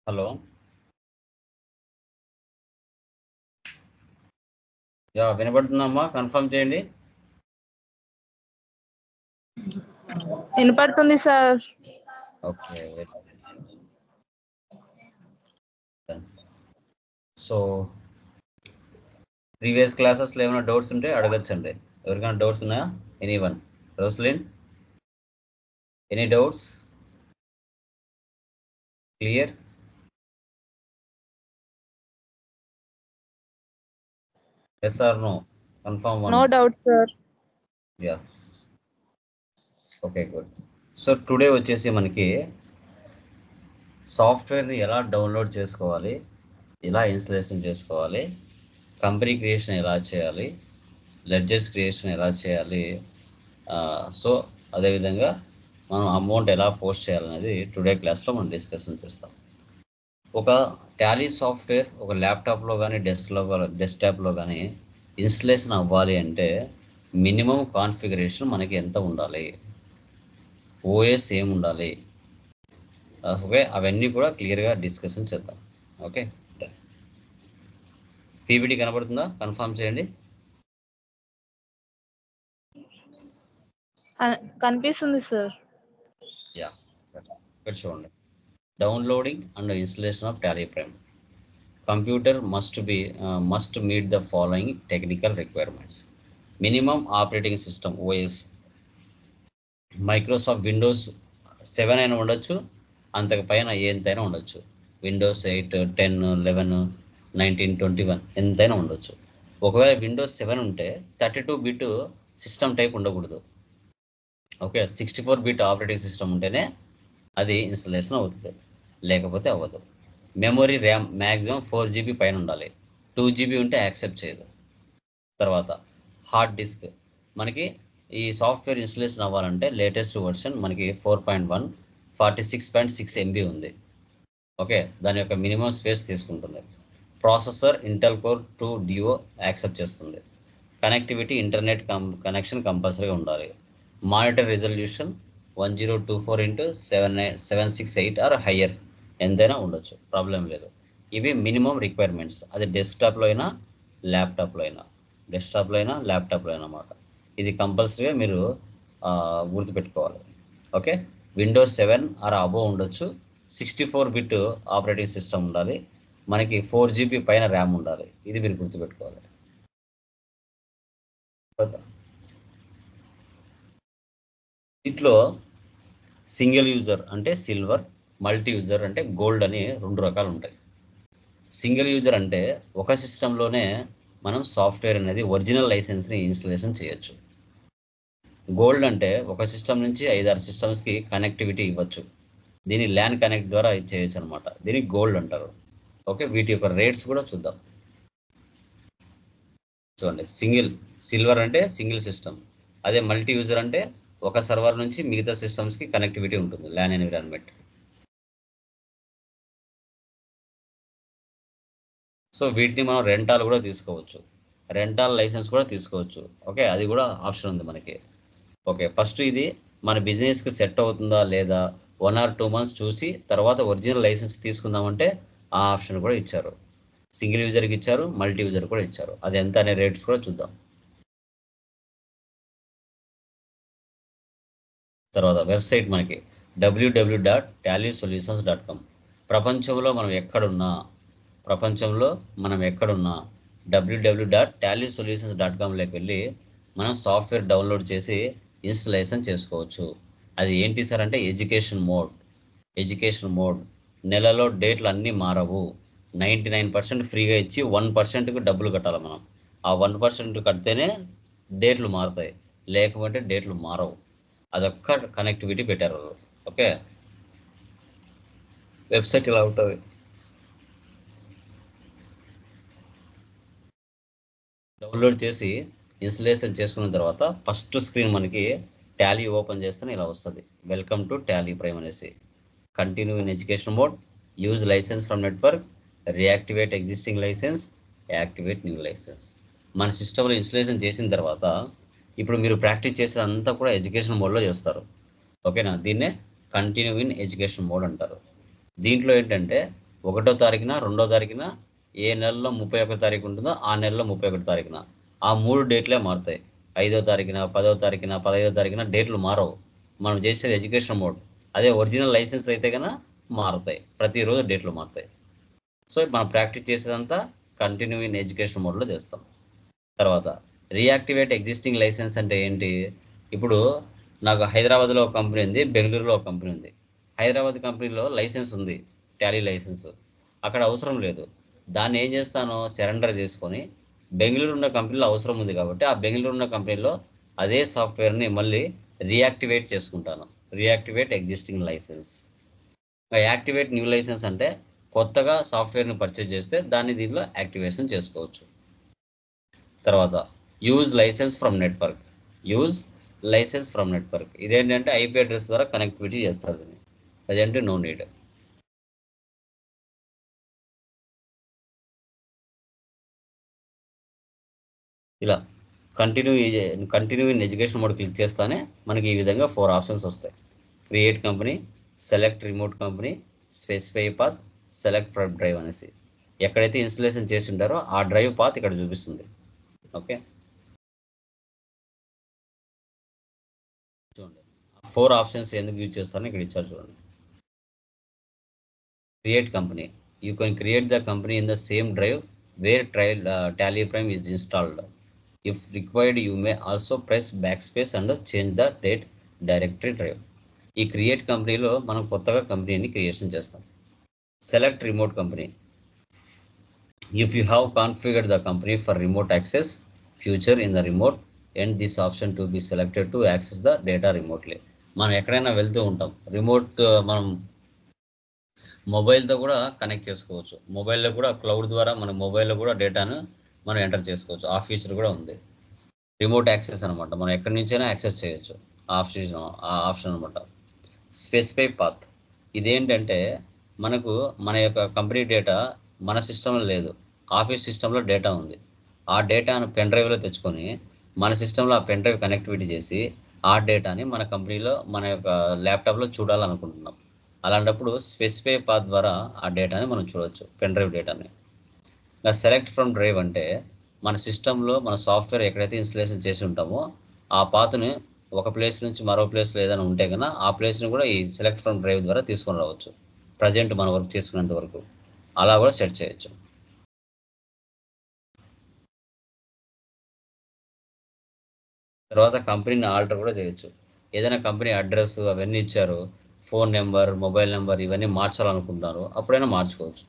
Hello yeah వినపడుతుందమ్మా confirm చేయండి వినపడుతుంది sir okay so previous క్లాసెస్లో ఏమైనా డౌట్స్ ఉంటే అడగచ్చండి ఎవరికైనా డౌట్స్ ఉన్నాయా any one Roslin any doubts clear yes or no confirm no doubt sir ya okay good so today వచ్చేసి మనకి సాఫ్ట్వేర్ని ఎలా డౌన్లోడ్ చేసుకోవాలి ఎలా ఇన్స్టలేషన్ చేసుకోవాలి కంపెనీ క్రియేషన్ ఎలా చేయాలి లెడ్జెస్ క్రియేషన్ ఎలా చేయాలి సో అదేవిధంగా మనం అమౌంట్ ఎలా పోస్ట్ చేయాలనేది టుడే క్లాస్లో మనం డిస్కషన్ చేస్తాం ఒక టాలీ సాఫ్ట్వేర్ ఒక ల్యాప్టాప్లో కానీ డెస్క్లో డెస్క్టాప్లో కానీ ఇన్స్టలేషన్ అవ్వాలి అంటే మినిమం కాన్ఫిగరేషన్ మనకి ఎంత ఉండాలి ఓఎస్ ఏం ఉండాలి ఓకే అవన్నీ కూడా క్లియర్గా డిస్కషన్ చేద్దాం ఓకే పీపీటీ కనబడుతుందా కన్ఫర్మ్ చేయండి కనిపిస్తుంది సార్ యా ఇక్కడ చూడండి downloading and installation of Tally Prime computer must be must meet the following technical requirements minimum operating system OS Microsoft Windows seven అయినా ఉండొచ్చు అంతకు పైన ఎంతైనా ఉండొచ్చు Windows eight ten eleven nineteen twenty one ఎంతైనా ఉండొచ్చు ఒకవేళ విండోస్ సెవెన్ ఉంటే thirty two bit system type ఉండకూడదు okay sixty four bit operating system ఉంటేనే అది ఇన్స్టలేషన్ అవుతుంది లేకపోతే అవ్వదు memory RAM maximum four GB పైన ఉండాలి టూ జీబీ ఉంటే యాక్సెప్ట్ చేయదు తర్వాత హార్డ్ డిస్క్ మనకి ఈ సాఫ్ట్వేర్ ఇన్స్టలేషన్ అవ్వాలంటే లేటెస్ట్ వర్షన్ మనకి four point one forty six point six MB ఉంది ఓకే దాని యొక్క మినిమం స్పేస్ తీసుకుంటుంది processor Intel core two duo accept చేస్తుంది కనెక్టివిటీ ఇంటర్నెట్ కం కనెక్షన్ కంపల్సరీగా ఉండాలి monitor resolution one zero two four into seven seven six eight or higher ఎంతైనా ఉండొచ్చు problem లేదు ఇవి మినిమం రిక్వైర్మెంట్స్ అది డెస్క్టాప్లో అయినా ల్యాప్టాప్లో అయినా డెస్క్టాప్లో అయినా ల్యాప్టాప్లో అయినా అన్నమాట ఇది కంపల్సరీగా మీరు గుర్తుపెట్టుకోవాలి okay Windows seven or above ఉండొచ్చు sixty four bit operating system ఉండాలి మనకి ఫోర్ జీబీ పైన ర్యామ్ ఉండాలి ఇది మీరు గుర్తుపెట్టుకోవాలి దీంట్లో సింగిల్ యూజర్ అంటే సిల్వర్ మల్టీ యూజర్ అంటే గోల్డ్ అని రెండు రకాలు ఉంటాయి సింగిల్ యూజర్ అంటే ఒక సిస్టంలోనే మనం సాఫ్ట్వేర్ అనేది ఒరిజినల్ లైసెన్స్ని ఇన్స్టలేషన్ చేయొచ్చు గోల్డ్ అంటే ఒక సిస్టమ్ నుంచి ఐదారు సిస్టమ్స్కి కనెక్టివిటీ ఇవ్వచ్చు దీన్ని ల్యాన్ కనెక్ట్ ద్వారా చేయొచ్చు అనమాట దీన్ని గోల్డ్ అంటారు ఓకే వీటి యొక్క రేట్స్ కూడా చూద్దాం చూడండి సింగిల్ సిల్వర్ అంటే సింగిల్ సిస్టమ్ అదే మల్టీ యూజర్ అంటే ఒక సర్వర్ నుంచి మిగతా సిస్టమ్స్కి కనెక్టివిటీ ఉంటుంది ల్యాన్ ఎన్విరాన్మెంట్ సో వీటిని మనం రెంటాలు కూడా తీసుకోవచ్చు రెంటాల్ లైసెన్స్ కూడా తీసుకోవచ్చు ఓకే అది కూడా ఆప్షన్ ఉంది మనకి ఓకే ఫస్ట్ ఇది మన బిజినెస్కి సెట్ అవుతుందా లేదా వన్ ఆర్ టూ మంత్స్ చూసి తర్వాత ఒరిజినల్ లైసెన్స్ తీసుకుందామంటే ఆ ఆప్షన్ కూడా ఇచ్చారు సింగిల్ యూజర్కి ఇచ్చారు మల్టీ యూజర్ కూడా ఇచ్చారు అది ఎంత అనే రేట్స్ కూడా చూద్దాం తర్వాత వెబ్సైట్ మనకి WW dot Tally Solutions dot com ప్రపంచంలో మనం ఎక్కడున్నా ప్రపంచంలో మనం ఎక్కడున్నా WW dot Tally Solutions dot కామ్లోకి వెళ్ళి మనం సాఫ్ట్వేర్ డౌన్లోడ్ చేసి ఇన్స్టలేషన్ చేసుకోవచ్చు అది ఏంటి సార్ అంటే ఎడ్యుకేషన్ మోడ్ ఎడ్యుకేషన్ మోడ్ నెలలో డేట్లు అన్నీ మారవు నైంటీ నైన్ పర్సెంట్ ఫ్రీగా ఇచ్చి వన్ పర్సెంట్కి డబ్బులు కట్టాలి మనం ఆ వన్ పర్సెంట్ కడితేనే డేట్లు మారుతాయి లేకపోతే డేట్లు మారవు అదొక్క కనెక్టివిటీ పెట్టారు వాళ్ళు ఓకే వెబ్సైట్ ఇలా ఉంటుంది డౌన్లోడ్ చేసి ఇన్స్టలేషన్ చేసుకున్న తర్వాత ఫస్ట్ స్క్రీన్ మనకి టాలీ ఓపెన్ చేస్తేనే ఇలా వస్తుంది వెల్కమ్ టు టాలీ ప్రైమ్ అనేసి continue in education mode use licence from network reactivate existing licence activate new licence మన సిస్టంలో ఇన్స్టలేషన్ చేసిన తర్వాత ఇప్పుడు మీరు ప్రాక్టీస్ చేసేదంతా కూడా ఎడ్యుకేషన్ మోడ్లో చేస్తారు ఓకేనా దీన్నే కంటిన్యూ ఇన్ ఎడ్యుకేషన్ మోడ్ అంటారు దీంట్లో ఏంటంటే ఒకటో తారీఖున రెండో తారీఖున ఏ నెలలో ముప్పై ఒకటో తారీఖు ఉంటుందో ఆ నెలలో ముప్పై ఒకటో తారీఖున ఆ మూడు డేట్లే మారుతాయి ఐదో తారీఖున పదో తారీఖున పదహైదో తారీఖున డేట్లు మారవు మనం చేసేది ఎడ్యుకేషన్ మోడ్ అదే ఒరిజినల్ లైసెన్స్ అయితే కనుక మారుతాయి ప్రతిరోజు డేట్లు మారుతాయి సో మనం ప్రాక్టీస్ చేసేదంతా కంటిన్యూ ఇన్ ఎడ్యుకేషన్ మోడ్లో చేస్తాం తర్వాత రీయాక్టివేట్ ఎగ్జిస్టింగ్ లైసెన్స్ అంటే ఏంటి ఇప్పుడు నాకు హైదరాబాద్లో ఒక కంపెనీ ఉంది బెంగళూరులో ఒక కంపెనీ ఉంది హైదరాబాద్ కంపెనీలో లైసెన్స్ ఉంది టాలీ లైసెన్స్ అక్కడ అవసరం లేదు దాన్ని ఏం చేస్తాను సరెండర్ చేసుకొని బెంగళూరు ఉన్న కంపెనీలో అవసరం ఉంది కాబట్టి ఆ బెంగళూరు ఉన్న కంపెనీలో అదే సాఫ్ట్వేర్ని మళ్ళీ రీయాక్టివేట్ చేసుకుంటాను reactivate existing licence activate new licence అంటే కొత్తగా సాఫ్ట్వేర్ని పర్చేజ్ చేస్తే దాన్ని దీనిలో యాక్టివేషన్ చేసుకోవచ్చు తర్వాత use licence from network use licence from network ఇదేంటంటే ఐపీ అడ్రస్ ద్వారా కనెక్టివిటీ చేస్తారు దీన్ని అదంటే నో నీడ్ ఇలా continue continue in education mode click చేస్తానే మనకి ఈ విధంగా ఫోర్ ఆప్షన్స్ వస్తాయి create company select remote company specify path select from drive అనేసి ఎక్కడైతే ఇన్స్టలేషన్ చేసి ఉంటారో ఆ డ్రైవ్ పాత్ ఇక్కడ చూపిస్తుంది ఓకే చూడండి ఫోర్ ఆప్షన్స్ ఎందుకు యూజ్ చేస్తారని ఇక్కడ ఇచ్చారు చూడండి create company you can create the company in the same drive where trial Tally Prime is installed if required you may also press back space and change the date directory drive ఈ create కంపెనీలో మనం కొత్తగా కంపెనీని creation చేస్తాం select remote company if you have configured the company for remote access future in the remote and this option to be selected to access the data remotely మనం ఎక్కడైనా వెళ్తూ ఉంటాం రిమోట్ మనం మొబైల్తో కూడా కనెక్ట్ చేసుకోవచ్చు మొబైల్లో కూడా క్లౌడ్ ద్వారా మన మొబైల్లో కూడా డేటాను మనం ఎంటర్ చేసుకోవచ్చు ఆ ఫీచర్ కూడా ఉంది రిమోట్ యాక్సెస్ అనమాట మనం ఎక్కడి నుంచైనా యాక్సెస్ చేయొచ్చు ఆ ఆప్షన్ ఆ ఆప్షన్ అనమాట స్పెసిఫై పాత్ ఇదేంటంటే మనకు మన యొక్క కంపెనీ డేటా మన సిస్టంలో లేదు ఆఫీస్ సిస్టంలో డేటా ఉంది ఆ డేటాను పెన్ డ్రైవ్లో తెచ్చుకొని మన సిస్టంలో ఆ పెన్ డ్రైవ్ కనెక్టివిటీ చేసి ఆ డేటాని మన కంపెనీలో మన యొక్క ల్యాప్టాప్లో చూడాలనుకుంటున్నాం అలాంటప్పుడు స్పెసిఫై పాత్ ద్వారా ఆ డేటాని మనం చూడవచ్చు పెన్ డ్రైవ్ డేటాని ఇంకా సెలెక్ట్ ఫ్రమ్ డ్రైవ్ అంటే మన సిస్టంలో మన సాఫ్ట్వేర్ ఎక్కడైతే ఇన్స్టలేషన్ చేసి ఉంటామో ఆ పాత్ని ఒక ప్లేస్ నుంచి మరో ప్లేస్లో ఏదైనా ఉంటే కన్నా ఆ ప్లేస్ని కూడా ఈ సెలెక్ట్ ఫ్రమ్ డ్రైవ్ ద్వారా తీసుకొని రావచ్చు ప్రజెంట్ మన వర్క్ చేసుకునేంత వరకు అలా కూడా సెట్ చేయొచ్చు తర్వాత కంపెనీని ఆల్టర్ కూడా చేయొచ్చు ఏదైనా కంపెనీ అడ్రస్ అవన్నీ ఇచ్చారు ఫోన్ నెంబర్ మొబైల్ నెంబర్ ఇవన్నీ మార్చాలనుకుంటున్నారు అప్పుడైనా మార్చుకోవచ్చు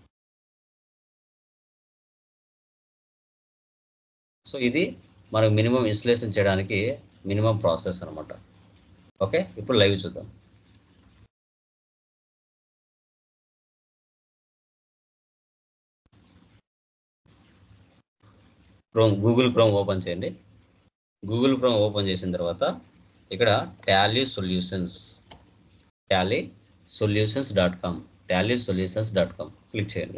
సో ఇది మనకు మినిమం ఇన్స్టలేషన్ చేయడానికి మినిమం ప్రాసెస్ అనమాట ఓకే ఇప్పుడు లైవ్ చూద్దాం క్రోమ్ గూగుల్ క్రోమ్ ఓపెన్ చేయండి గూగుల్ క్రోమ్ ఓపెన్ చేసిన తర్వాత ఇక్కడ Tally Solutions Tally Solutions dot com Tally Solutions dot com click చేయండి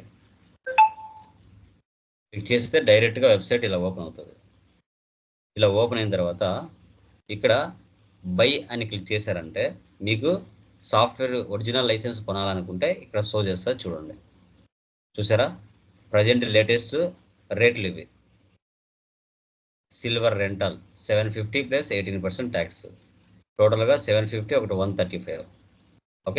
క్లిక్ చేస్తే డైరెక్ట్గా వెబ్సైట్ ఇలా ఓపెన్ అవుతుంది ఇలా ఓపెన్ అయిన తర్వాత ఇక్కడ బై అని క్లిక్ చేశారంటే మీకు సాఫ్ట్వేర్ ఒరిజినల్ లైసెన్స్ కొనాలనుకుంటే ఇక్కడ షో చేస్తా చూడండి చూసారా ప్రజెంట్ లేటెస్ట్ రేట్లు ఇవి silver rental seven fifty plus eighteen percent tax టోటల్గా సెవెన్ ఫిఫ్టీ ఒకటి one thirty five okay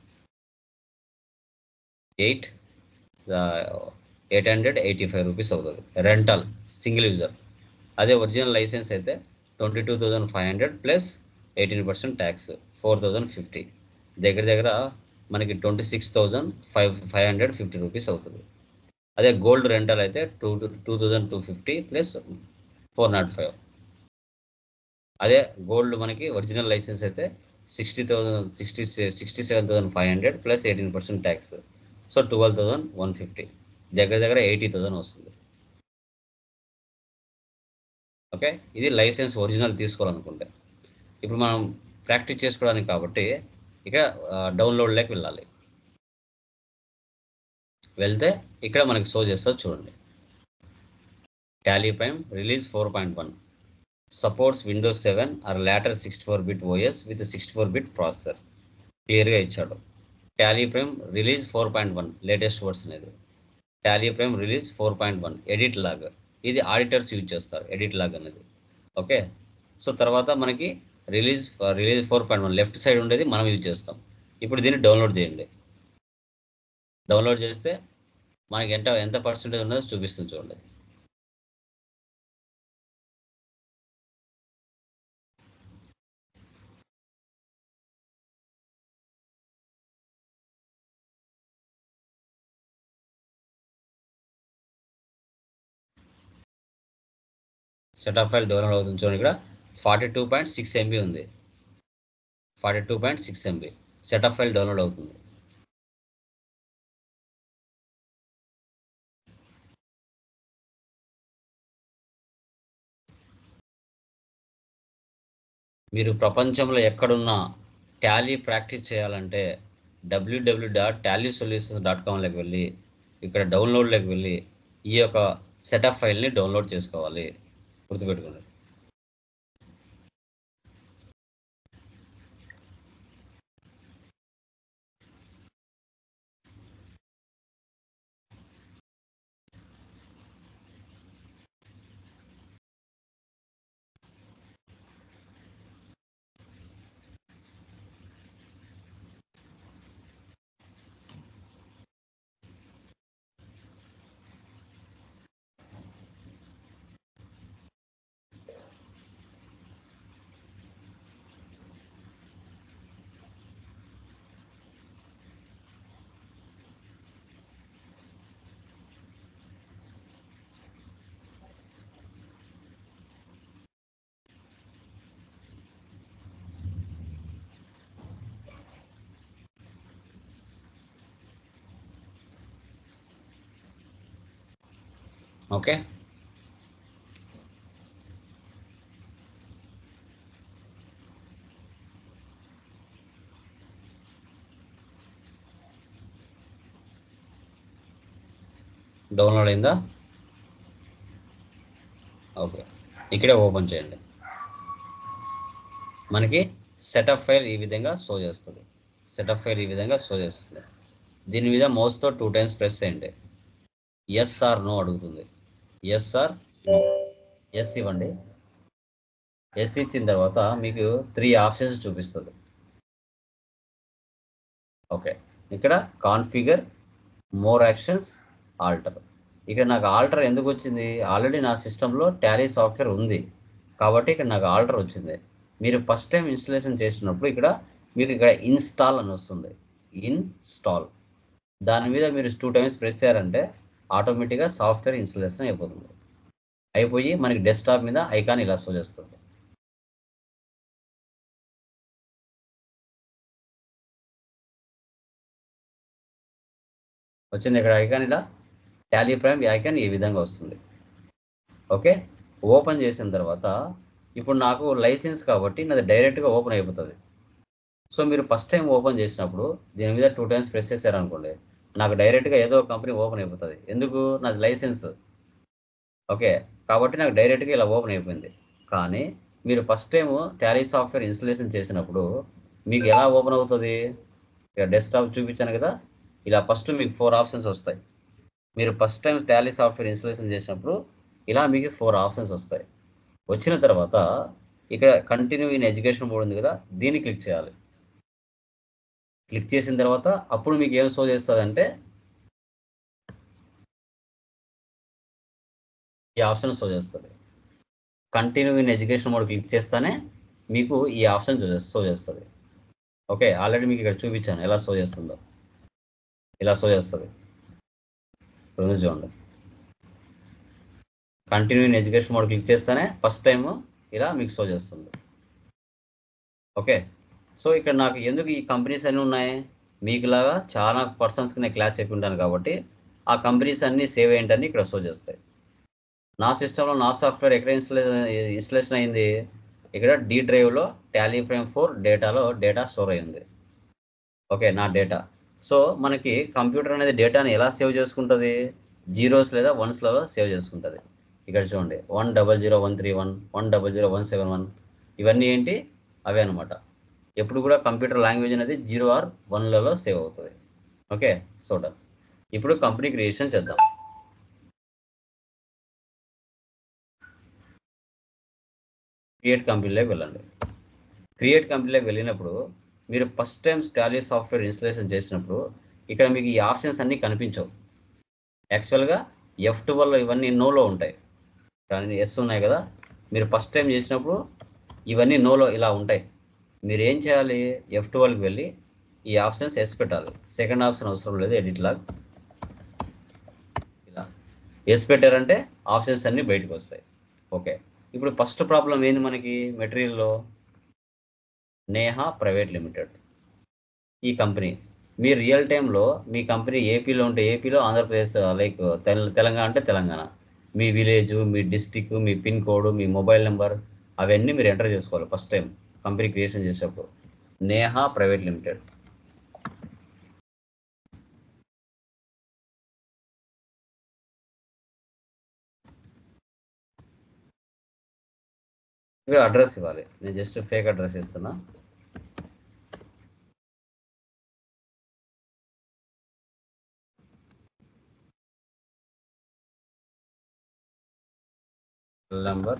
eight eight hundred eighty five rupees అవుతుంది రెంటల్ సింగిల్ యూజర్ అదే ఒరిజినల్ లైసెన్స్ అయితే twenty two thousand five hundred plus eighteen percent tax four thousand fifty దగ్గర దగ్గర మనకి twenty six thousand five five hundred fifty rupees అవుతుంది అదే gold rental అయితే two two thousand two fifty plus four not five అదే gold మనకి original licence అయితే sixty thousand sixty sixty seven thousand five hundred plus eighteen percent tax so twelve thousand one fifty దగ్గర దగ్గర eighty thousand వస్తుంది okay ఇది licence original తీసుకోవాలనుకుంటే ఇప్పుడు మనం ప్రాక్టీస్ చేసుకోవడానికి కాబట్టి ఇక డౌన్లోడ్లోకి వెళ్ళాలి వెళ్తే ఇక్కడ మనకి షో చేస్తుంది చూడండి Tally Prime release four point one supports Windows seven or later sixty four bit OS with sixty four bit processor క్లియర్గా ఇచ్చాడు Tally Prime release four point one latest version ఇది Tally Prime release four point one edit log ఇది auditors use చేస్తారు edit log అనేది okay so తర్వాత మనకి release release four point one left side ఉండేది మనం యూజ్ చేస్తాం ఇప్పుడు దీన్ని డౌన్లోడ్ చేయండి డౌన్లోడ్ చేస్తే మనకి ఎంత ఎంత పర్సెంటేజ్ ఉన్నదో చూపిస్తుంది చూడండి సెటప్ ఫైల్ డౌన్లోడ్ అవుతుంది చూడండి ఇక్కడ forty two point six MB ఉంది forty two point six MB setup file download అవుతుంది మీరు ప్రపంచంలో ఎక్కడున్నా టాలీ ప్రాక్టీస్ చేయాలంటే WW dot Tally Solutions dot కామ్లోకి వెళ్ళి ఇక్కడ డౌన్లోడ్లోకి వెళ్ళి ఈ యొక్క సెటప్ ఫైల్ని డౌన్లోడ్ చేసుకోవాలి గుర్తుపెట్టుకోండి ఓకే డౌన్లోడ్ అయిందా ఓకే ఇక్కడే ఓపెన్ చేయండి మనకి సెటప్ ఫైల్ ఈ విధంగా షో చేస్తుంది సెటప్ ఫైల్ ఈ విధంగా షో చేస్తుంది దీని మీద మౌస్తో టూ టైమ్స్ ప్రెస్ చేయండి ఎస్ ఆర్ నో అడుగుతుంది ఎస్ ఆర్ నో ఎస్ ఇవ్వండి ఎస్ ఇచ్చిన తర్వాత మీకు త్రీ ఆప్షన్స్ చూపిస్తుంది ఓకే ఇక్కడ కాన్ఫిగర్ మోర్ యాక్షన్స్ ఆల్టర్ ఇక్కడ నాకు ఆల్టర్ ఎందుకు వచ్చింది ఆల్రెడీ నా సిస్టంలో టాలీ సాఫ్ట్వేర్ ఉంది కాబట్టి ఇక్కడ నాకు ఆల్టర్ వచ్చింది మీరు ఫస్ట్ టైం ఇన్స్టలేషన్ చేసినప్పుడు ఇక్కడ మీకు ఇక్కడ ఇన్స్టాల్ అని వస్తుంది ఇన్స్టాల్ దాని మీద మీరు టూ టైమ్స్ ప్రెస్ చేయారంటే ఆటోమేటిక్గా సాఫ్ట్వేర్ ఇన్స్టలేషన్ అయిపోతుంది అయిపోయి మనకి డెస్క్టాప్ మీద ఐకాన్ ఇలా షో చేస్తుంది వచ్చింది ఇక్కడ ఐకాన్ ఇలా టాలీ ప్రైమ్ ఐకాన్ ఈ విధంగా వస్తుంది ఓకే ఓపెన్ చేసిన తర్వాత ఇప్పుడు నాకు లైసెన్స్ కాబట్టి నాది డైరెక్ట్గా ఓపెన్ అయిపోతుంది సో మీరు ఫస్ట్ టైం ఓపెన్ చేసినప్పుడు దీని మీద టూ టైమ్స్ ప్రెస్ చేశారనుకోండి నాకు డైరెక్ట్గా ఏదో ఒక కంపెనీ ఓపెన్ అయిపోతుంది ఎందుకు నాది లైసెన్స్ ఓకే కాబట్టి నాకు డైరెక్ట్గా ఇలా ఓపెన్ అయిపోయింది కానీ మీరు first time Tally software installation చేసినప్పుడు మీకు ఎలా ఓపెన్ అవుతుంది ఇక్కడ డెస్క్టాప్ చూపించాను కదా ఇలా ఫస్ట్ మీకు ఫోర్ ఆప్షన్స్ వస్తాయి మీరు first time Tally software installation చేసినప్పుడు ఇలా మీకు ఫోర్ ఆప్షన్స్ వస్తాయి వచ్చిన తర్వాత ఇక్కడ కంటిన్యూ ఇన్ ఎడ్యుకేషన్ మోడ్ ఉంది కదా దీన్ని క్లిక్ చేయాలి క్లిక్ చేసిన తర్వాత అప్పుడు మీకు ఏం షో చేస్తుంది అంటే ఈ ఆప్షన్ షో చేస్తుంది continue in education mode click చేస్తేనే మీకు ఈ ఆప్షన్ షో చేస్తుంది ఓకే ఆల్రెడీ మీకు ఇక్కడ చూపించాను ఎలా షో చేస్తుందో ఇలా షో చేస్తుంది ఇప్పుడు చూడండి continue in education mode click చేస్తేనే ఫస్ట్ టైం ఇలా మీకు షో చేస్తుంది ఓకే సో ఇక్కడ నాకు ఎందుకు ఈ కంపెనీస్ అన్నీ ఉన్నాయి మీకులాగా చాలా పర్సన్స్కి నేను క్లాస్ చెప్పి ఉంటాను కాబట్టి ఆ కంపెనీస్ అన్నీ సేవ్ ఏంటని ఇక్కడ షో చేస్తాయి నా సిస్టంలో నా సాఫ్ట్వేర్ ఎక్కడ ఇన్స్టలేషన్ ఇన్స్టలేషన్ అయింది ఇక్కడ డి డ్రైవ్లో టాలీ ఫ్రేమ్ ఫోర్ డేటాలో డేటా స్టోర్ అయింది ఓకే నా డేటా సో మనకి కంప్యూటర్ అనేది డేటాని ఎలా సేవ్ చేసుకుంటుంది జీరోస్ లేదా వన్స్లలో సేవ్ చేసుకుంటుంది ఇక్కడ చూడండి one double zero one three one one double zero one seven one ఇవన్నీ ఏంటి అవే అనమాట ఎప్పుడు కూడా కంప్యూటర్ లాంగ్వేజ్ అనేది జీరో ఆర్ వన్లలో సేవ్ అవుతుంది ఓకే సో డన్ ఇప్పుడు కంపెనీ క్రియేషన్ చేద్దాం క్రియేట్ కంపెనీలోకి వెళ్ళండి క్రియేట్ కంపెనీలోకి వెళ్ళినప్పుడు మీరు first time Tally software installation చేసినప్పుడు ఇక్కడ మీకు ఈ ఆప్షన్స్ అన్నీ కనిపించవు యాక్చువల్గా ఎఫ్ ట్వెల్వ్ ఇవన్నీ నోలో ఉంటాయి కానీ ఎస్ ఉన్నాయి కదా మీరు ఫస్ట్ టైం చేసినప్పుడు ఇవన్నీ నోలో ఇలా ఉంటాయి మీరు ఏం చేయాలి ఎఫ్ ట్వెల్వ్కి వెళ్ళి ఈ ఆప్షన్స్ ఎస్ పెట్టాలి సెకండ్ ఆప్షన్ అవసరం లేదు ఎడిట్ లాగ్ ఇలా ఎస్ పెట్టారంటే ఆప్షన్స్ అన్నీ బయటకు వస్తాయి ఓకే ఇప్పుడు ఫస్ట్ ప్రాబ్లం ఏంది మనకి మెటీరియల్లో నేహా ప్రైవేట్ లిమిటెడ్ ఈ కంపెనీ మీ రియల్ టైంలో మీ కంపెనీ ఏపీలో ఉంటే ఏపీలో ఆంధ్రప్రదేశ్ లైక్ తెలంగాణ అంటే తెలంగాణ మీ విలేజ్ మీ డిస్టిక్ మీ పిన్ కోడ్ మీ మొబైల్ నెంబర్ అవన్నీ మీరు ఎంటర్ చేసుకోవాలి ఫస్ట్ టైం కంపెనీ క్రియేషన్ చేసేటప్పుడు నేహా ప్రైవేట్ లిమిటెడ్ ఇక్కడ అడ్రస్ ఇవ్వాలి నేను జస్ట్ ఫేక్ అడ్రస్ ఇస్తున్నా నెంబర్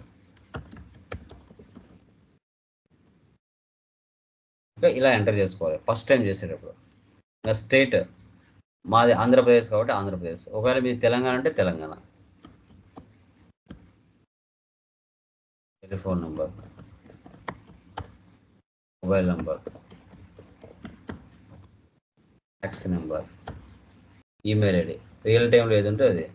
ఇంకా ఇలా ఎంటర్ చేసుకోవాలి ఫస్ట్ టైం చేసేటప్పుడు ఇంకా స్టేట్ మాది ఆంధ్రప్రదేశ్ కాబట్టి ఆంధ్రప్రదేశ్ ఒకవేళ మీది తెలంగాణ అంటే Telangana telephone number mobile number taxi number email ID real టైంలో ఏది ఉంటే అది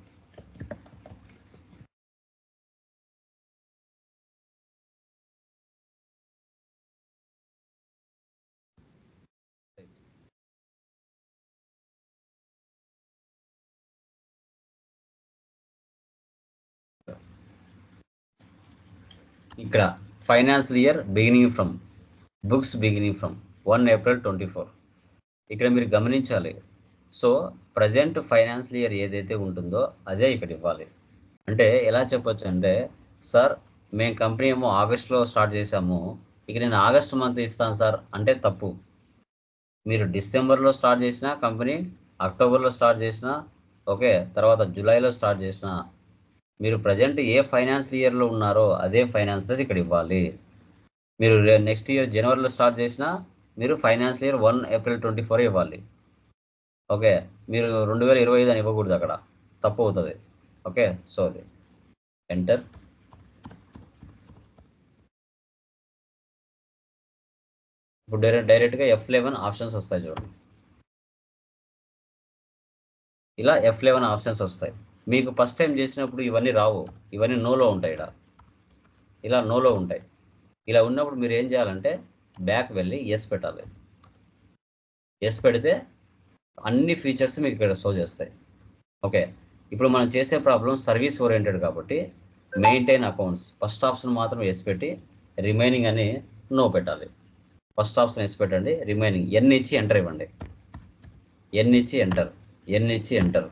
ఇక్కడ financial year beginning from books beginning from one April twenty four ఇక్కడ మీరు గమనించాలి సో ప్రజెంట్ ఫైనాన్షియల్ ఇయర్ ఏదైతే ఉంటుందో అదే ఇక్కడ ఇవ్వాలి అంటే ఎలా చెప్పొచ్చు అంటే సార్ మేము కంపెనీ ఏమో ఆగస్ట్లో స్టార్ట్ చేసాము ఇక నేను ఆగస్ట్ మంత్ ఇస్తాను సార్ అంటే తప్పు మీరు డిసెంబర్లో స్టార్ట్ చేసిన కంపెనీ అక్టోబర్లో స్టార్ట్ చేసిన ఓకే తర్వాత జూలైలో స్టార్ట్ చేసిన మీరు ప్రజెంట్ ఏ ఫైనాన్షియల్ ఇయర్లో ఉన్నారో అదే ఫైనాన్షియల్ ఇక్కడ ఇవ్వాలి మీరు నెక్స్ట్ ఇయర్ జనవరిలో స్టార్ట్ చేసినా మీరు financial year one April twenty four ఇవ్వాలి ఓకే మీరు రెండు వేల ఇరవై ఐదు అని ఇవ్వకూడదు అక్కడ తప్పు అవుతుంది ఓకే సో అది ఎంటర్ ఇప్పుడు డైరెక్ట్ డైరెక్ట్గా ఎఫ్ లెవెన్ ఆప్షన్స్ వస్తాయి చూడండి ఇలా ఎఫ్ లెవెన్ ఆప్షన్స్ వస్తాయి మీకు ఫస్ట్ టైం చేసినప్పుడు ఇవన్నీ రావు ఇవన్నీ నోలో ఉంటాయి ఇక్కడ ఇలా నోలో ఉంటాయి ఇలా ఉన్నప్పుడు మీరు ఏం చేయాలంటే బ్యాక్ వెళ్ళి ఎస్ పెట్టాలి ఎస్ పెడితే అన్ని ఫీచర్స్ మీకు ఇక్కడ షో చేస్తాయి ఓకే ఇప్పుడు మనం చేసే ప్రాబ్లం సర్వీస్ ఓరియంటెడ్ కాబట్టి మెయింటైన్ అకౌంట్స్ ఫస్ట్ ఆప్షన్ మాత్రం ఎస్ పెట్టి రిమైనింగ్ అని నో పెట్టాలి ఫస్ట్ ఆప్షన్ ఎస్ పెట్టండి రిమైనింగ్ ఎన్ ఇచ్చి ఎంటర్ ఇవ్వండి ఎన్ ఇచ్చి ఎంటర్ ఎన్ ఇచ్చి ఎంటర్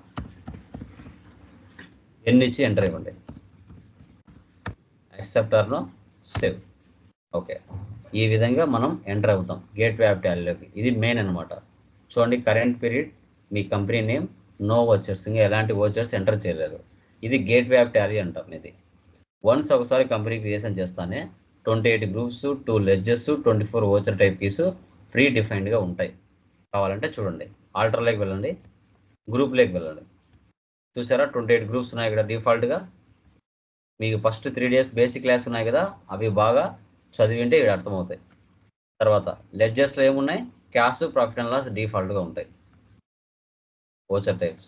ఎన్ ఇచ్చి ఎంటర్ ఇవ్వండి యాక్సెప్ట్ ఆర్నో సేవ్ ఓకే ఈ విధంగా మనం ఎంటర్ అవుతాం గేట్ వే టాలీలోకి ఇది మెయిన్ అనమాట చూడండి కరెంట్ పీరియడ్ మీ కంపెనీ నేమ్ నో వచ్చర్స్ ఇంకా ఎలాంటి వచ్చర్స్ ఎంటర్ చేయలేదు ఇది గేట్ వే టాలీ అంటాం ఇది వన్స్ ఒకసారి కంపెనీ క్రియేషన్ చేస్తానే twenty eight groups two ledgers twenty four voucher type keys ప్రీ డిఫైన్డ్గా ఉంటాయి కావాలంటే చూడండి ఆల్టర్లోకి వెళ్ళండి గ్రూప్లోకి వెళ్ళండి చూసారా ట్వంటీ ఎయిట్ గ్రూప్స్ ఉన్నాయి ఇక్కడ డిఫాల్ట్గా మీకు first three days basic class ఉన్నాయి కదా అవి బాగా చదివింటే ఇవి అర్థమవుతాయి తర్వాత లెడ్జెస్లో ఏమున్నాయి క్యాష్ ప్రాఫిట్ అండ్ లాస్ డిఫాల్ట్గా ఉంటాయి ఓచర్ టైప్స్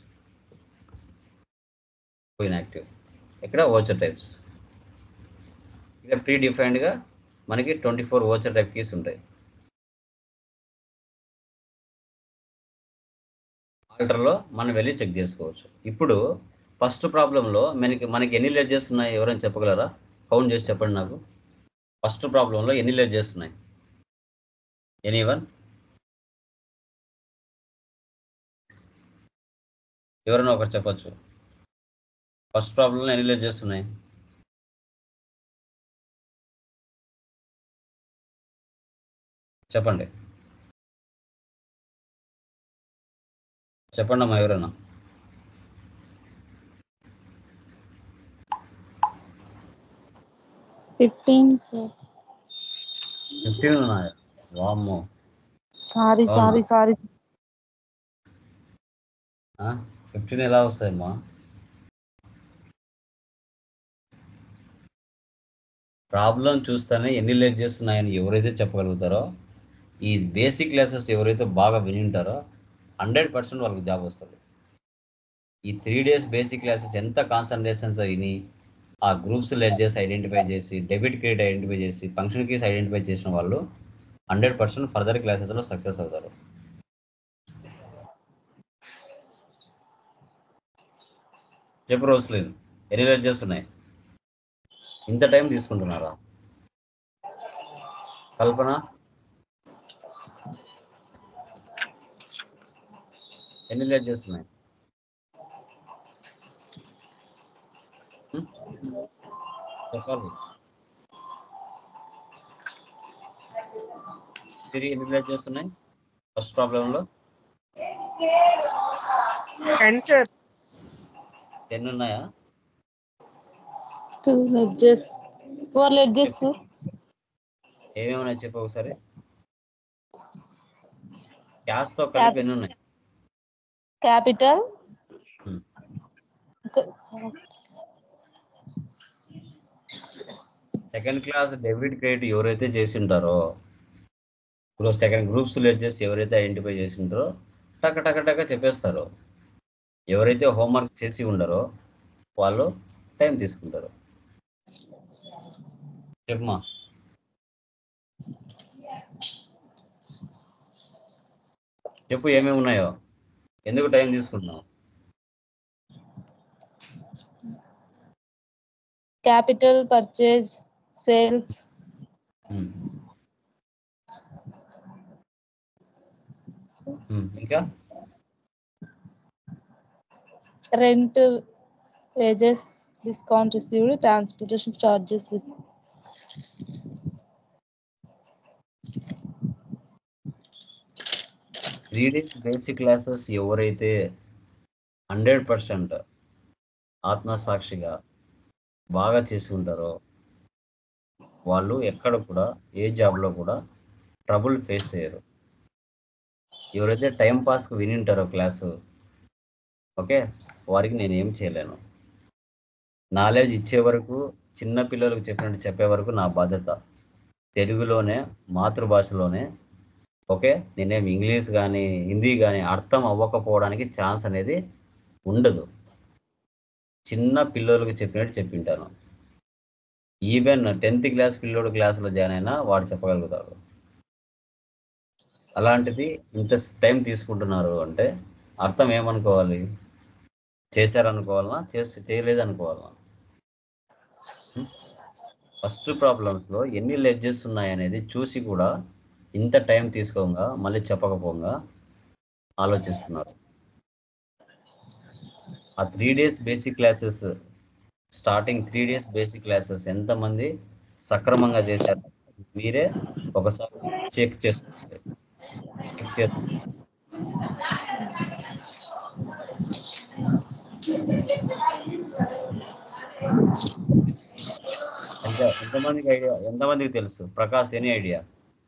ఇన్యాక్టివ్ ఇక్కడ ఓచర్ టైప్స్ ఇక్కడ ప్రీ డిఫైన్డ్గా మనకి twenty four voucher type keys ఉంటాయి ఆల్టర్లో మనం వెళ్ళి చెక్ చేసుకోవచ్చు ఇప్పుడు ఫస్ట్ ప్రాబ్లంలో మనకి మనకి ఎన్ని లెడ్జెస్ ఉన్నాయి ఎవరైనా చెప్పగలరా కౌంట్ చేసి చెప్పండి నాకు ఫస్ట్ ప్రాబ్లంలో ఎన్ని లెడ్జెస్ ఉన్నాయి ఎనీ వన్ ఎవరైనా ఒకరు చెప్పచ్చు ఫస్ట్ ప్రాబ్లంలో ఎన్ని లెడ్జెస్ ఉన్నాయి చెప్పండి చెప్పండి అమ్మా ఎవరైనా ఫిఫ్టీన్ సార్ ఫిఫ్టీన్ ఉన్నాయా వామ్మో సారీ అవునా? సారీ సారీ ఫిఫ్టీన్ ఎలా వస్తాయమ్మా ప్రాబ్లం చూస్తేనే ఎన్ని లేట్ చేస్తున్నాయని ఎవరైతే చెప్పగలుగుతారో ఈ బేసిక్ క్లాసెస్ ఎవరైతే బాగా వినింటారో హండ్రెడ్ పర్సెంట్ వాళ్ళకి జాబ్ వస్తుంది ఈ త్రీ డేస్ బేసిక్ క్లాసెస్ ఎంత కాన్సన్ట్రేషన్స్ విని ఆ గ్రూప్స్ లెడ్జెస్ ఐడెంటిఫై చేసి డెబిట్ క్రెడిట్ ఐడెంటిఫై చేసి ఫంక్షన్ కీస్ ఐడెంటిఫై చేసిన వాళ్ళు హండ్రెడ్ పర్సెంట్ ఫర్దర్ క్లాసెస్లో సక్సెస్ అవుతారు చెప్పు రోస్లిన్ ఎన్ని లెడ్జెస్ ఉన్నాయి ఇంత టైం తీసుకుంటున్నారా కల్పన ఎన్ని లెడ్జెస్ ఉన్నాయి హ్మ్? చెప్పాలి తిరిగి ఎన్ని లెడ్జెస్ ఉన్నాయి ఫస్ట్ ప్రాబ్లంలో టెన్ సార్ టెన్ ఉన్నాయా two ledgers four ledgers sir ఏమేమి ఉన్నాయి చెప్పు ఒకసారి క్యాష్తో కలిపి ఎన్ని ఉన్నాయి capital Hmm. Second class debit credit ఎవరైతే చేసింటారో ఇప్పుడు సెకండ్ గ్రూప్స్ లెడ్జెస్ ఎవరైతే ఐడెంటిఫై చేసింటారో టక టక టక చెప్పేస్తారు ఎవరైతే హోంవర్క్ చేసి ఉండరో వాళ్ళు టైం తీసుకుంటారు చెప్పమా చెప్పు ఏమేమి ఉన్నాయో ఎందుకు టైం తీసుకుంటున్నావు capital purchase sales um. Um, ఇంకా rent wages discount received transportation charges three days basic classes ఎవరైతే హండ్రెడ్ పర్సెంట్ ఆత్మసాక్షిగా బాగా చేసుకుంటారో వాళ్ళు ఎక్కడ కూడా ఏ జాబ్లో కూడా ట్రబుల్ ఫేస్ చేయరు ఎవరైతే టైం పాస్కి వినింటారో క్లాసు ఓకే వారికి నేను ఏం చేయలేను నాలెడ్జ్ ఇచ్చే వరకు చిన్న పిల్లలకు చెప్పినట్టు చెప్పే వరకు నా బాధ్యత తెలుగులోనే మాతృభాషలోనే ఓకే నేనేం ఇంగ్లీష్ కానీ హిందీ కానీ అర్థం అవ్వకపోవడానికి ఛాన్స్ అనేది ఉండదు చిన్న పిల్లలకు చెప్పినట్టు చెప్పింటాను ఈవెన్ టెన్త్ క్లాస్ పిల్లోడు క్లాసులో జాయిన్ అయినా వాడు చెప్పగలుగుతాడు అలాంటిది ఇంత టైం తీసుకుంటున్నారు అంటే అర్థం ఏమనుకోవాలి చేశారనుకోవాలనా చేసి చేయలేదు అనుకోవాలనా ఫస్ట్ ప్రాబ్లమ్స్లో ఎన్ని లెడ్జెస్ ఉన్నాయనేది చూసి కూడా ఇంత టైం తీసుకోగా మళ్ళీ చెప్పకపోగా ఆలోచిస్తున్నారు ఆ three days basic classes starting three days basic classes ఎంతమంది సక్రమంగా చేశారు మీరే ఒకసారి చెక్ చేసుకోండి చెక్ చేసు ఎంత ఎంతమందికి ఐడియా ఎంతమందికి తెలుసు Prakash any idea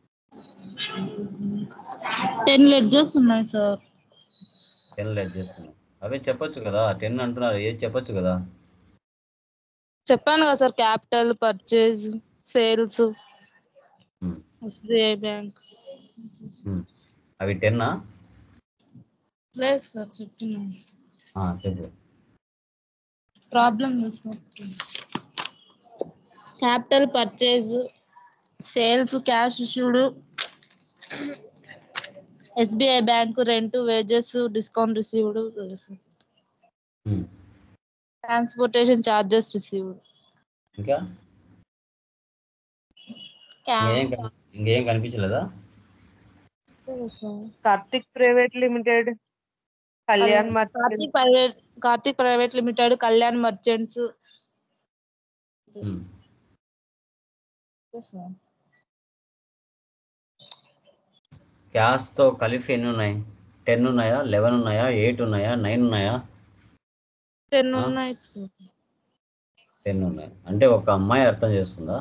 ten ledgers ఉన్నాయి సార్ టెన్ లెట్ చేస్తున్నాయి అవే చెప్పొచ్చు కదా టెన్ అంటున్నారు ఏది చెప్పొచ్చు కదా చెప్పాను కదా sir capital purchase sales um, SBI bank um. అవి టెన్నా లేదు సార్ చెప్తున్నాను చెప్పు problem capital purchase sales cash issued SBI bank rent wages discount received um. Transportation charges received ఇంకా ఇంకేం కని- ఇంకేం కనిపించలేదా Karthik private limited Kalyan merchant Karthik private Karthik private limited Kalyan merchants um. క్యాష్తో కలిపి ఎన్ని ఉన్నాయి టెన్ ఉన్నాయా లెవెన్ ఉన్నాయా ఎయిట్ ఉన్నాయా నైన్ ఉన్నాయా టెన్ ఆ? ఉన్నాయి సార్ టెన్ ఉన్నాయి అంటే ఒక అమ్మాయి అర్థం చేసుకుందా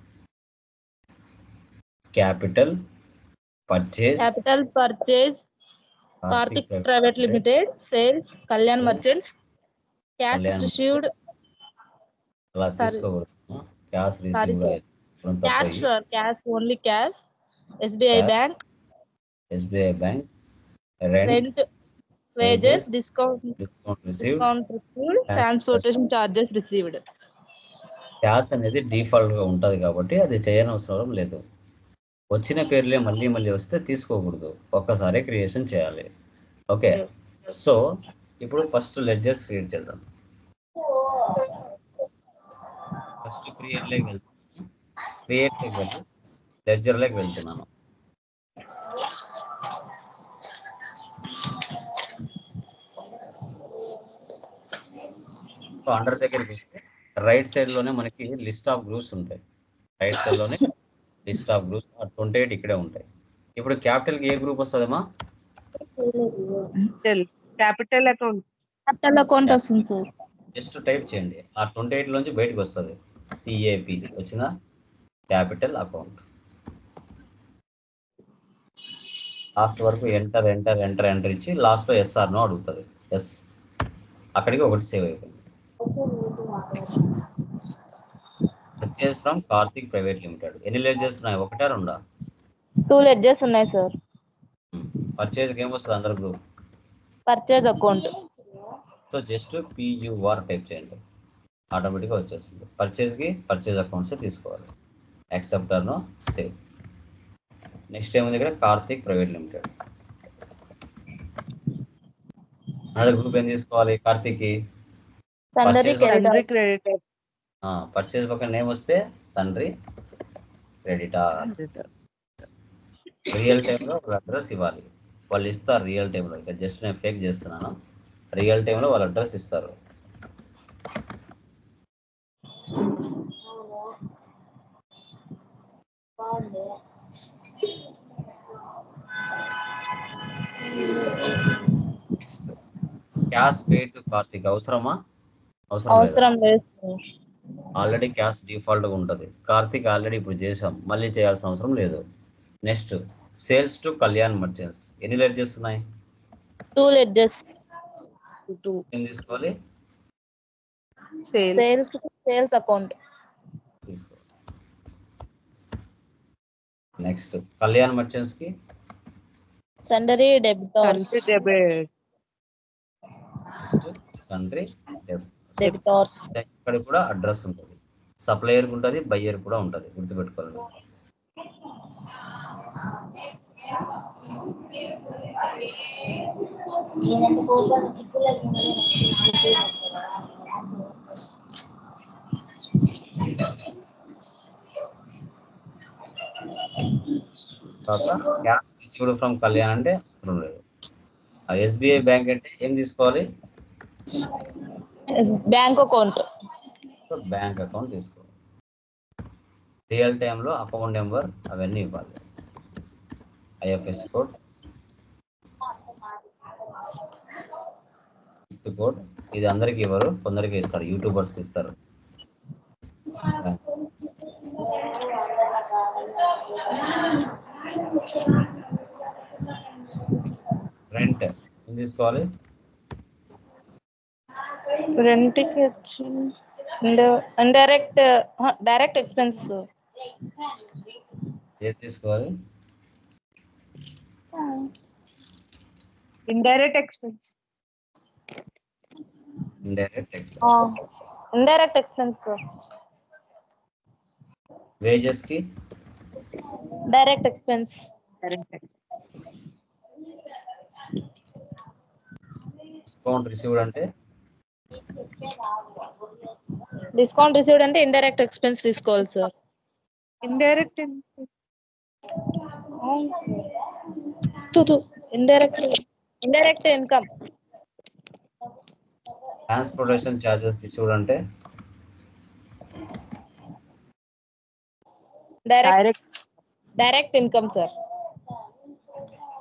capital purchase capital purchase Karthik private limited sales Kalyan merchants cash Kalyan received అలా Sorry. తీసుకోకూడదు cash Sorry, sir. Receive cash cash only cash SBI Cash. Bank SBI bank rent rent wages discount discount receive discount received Cash. Transportation charges received cash అనేది default గా ఉంటది కాబట్టి అది చేయనవసరం లేదు వచ్చిన పేర్లే మళ్ళీ మళ్ళీ వస్తే తీసుకోకూడదు ఒక్కసారి క్రియేషన్ చేయాలి ఓకే సో ఇప్పుడు ఫస్ట్ లెడ్జెస్ క్రియేట్ చేద్దాం ఫస్ట్ క్రియేట్ లేకి వెళ్తాను క్రియేట్ లేకి వెళ్ళి లెడ్జర్ లేకి వెళ్తున్నాను సో అండర్ దగ్గరికి వస్తే రైట్ సైడ్ లోనే మనకి లిస్ట్ ఆఫ్ గ్రూప్స్ ఉంటాయి రైట్ సైడ్ లోనే list of groups twenty eight ఇక్కడే ఉంటాయి ఇప్పుడు క్యాపిటల్ కి ఏ గ్రూప్ వస్తుందమ్మా క్యాపిటల్ అకౌంట్ క్యాపిటల్ అకౌంట్ వస్తుంది సార్ జస్ట్ టైప్ చేయండి ఆ ట్వంటీ ఎయిట్ నుంచి బయటకు వస్తుంది సిఏపి వచ్చిన క్యాపిటల్ అకౌంట్ లాస్ట్ వరకు ఎంటర్ ఎంటర్ ఎంటర్ ఎంటర్ ఇచ్చి లాస్ట్ లో ఎస్ఆర్ నో అడుగుతుంది ఎస్ అక్కడికి ఒకటి సేవ్ అయిపోయింది purchase from Karthik private limited ఎన్ని లెడ్జెస్ ఉన్నాయి ఒకటా రెండా టూ లెడ్జెస్ ఉన్నాయి సార్ పర్చేజ్ ఏం వస్తుంది అందరు group purchase account so just PUR type చేయండి ఆటోమేటిక్గా వచ్చేస్తుంది పర్చేజ్కి పర్చేజ్ అకౌంట్స్ తీసుకోవాలి యాక్సెప్టర్ను సేవ్ నెక్స్ట్ ఏముంది ఇక్కడ కార్తిక్ ప్రైవేట్ లిమిటెడ్ అక్కడ గ్రూప్ ఏం తీసుకోవాలి కార్తిక్కి sundry Purchase credit creditor purchase పక్కన నేమ్ వస్తే సన్రీ క్రెడిటార్ రియల్ టైంలో వాళ్ళ అడ్రస్ ఇవ్వాలి వాళ్ళు ఇస్తారు రియల్ టైంలో ఇక్కడ జస్ట్ నేను ఫేక్ చేస్తున్నాను రియల్ టైంలో వాళ్ళ అడ్రస్ ఇస్తారు next cash pay to Karthik అవసరమా అవసరం లేదా? అవసరం లేదు సార్ ఆల్రెడీ క్యాష్ డిఫాల్ట్ గా ఉంటుంది కార్తిక్ ఆల్రెడీ ఇప్పుడు చేసాం మళ్ళీ చేయాల్సిన అవసరం లేదు next sales to Kalyan merchants ఎన్ని లెడ్జెస్ ఉన్నాయి టూ లెడ్జెస్ టూ ఏం తీసుకోవాలి సేల్ సేల్స్ సేల్స్ అకౌంట్ తీసుకో నెక్స్ట్ కళ్యాణ్ మర్చెంట్స్ కి సండరీ డెబిటార్స్ కంటి డెబిట్ నెక్స్ట్ సండ్రీ డెబిటార్స్ ఇక్కడ కూడా అడ్రస్ ఉంటుంది సప్లయర్ ఉంటుంది బయ్యర్ కూడా ఉంటుంది గుర్తుపెట్టుకోవాలి తర్వాత క్యాష్ రిసీవ్డ్ ఫ్రమ్ కళ్యాణ్ అంటే అవసరం లేదు ఎస్బీఐ బ్యాంక్ అంటే ఏం తీసుకోవాలి బ్యాంక్ అకౌంట్ బ్యాంక్ అకౌంట్ తీసుకోవాలి రియల్ టైంలో అకౌంట్ నెంబర్ అవన్నీ ఇవ్వాలి ఐఎఫ్ఎస్ కోడ్ కోడ్ ఇది అందరికి ఇవ్వరు కొందరికి ఇస్తారు యూట్యూబర్స్కి ఇస్తారు రెంట్ ఏం తీసుకోవాలి రెంట్కి వచ్చి ఇండైరెక్ట్ డైరెక్ట్ ఎక్స్పెన్స్ ఏది తీసుకోవాలి indirect expense indirect expense indirect expense wages కి డైరెక్ట్ ఎక్స్పెన్స్ డిస్కౌంట్ రిసీవ్డ్ అంటే డిస్కౌంట్ రిసీవ్డ్ అంటే ఇండైరెక్ట్ ఎక్స్పెన్స్ తీసుకోవాలి sir indirect indirect indirect income transportation charges received అంటే direct direct direct income sir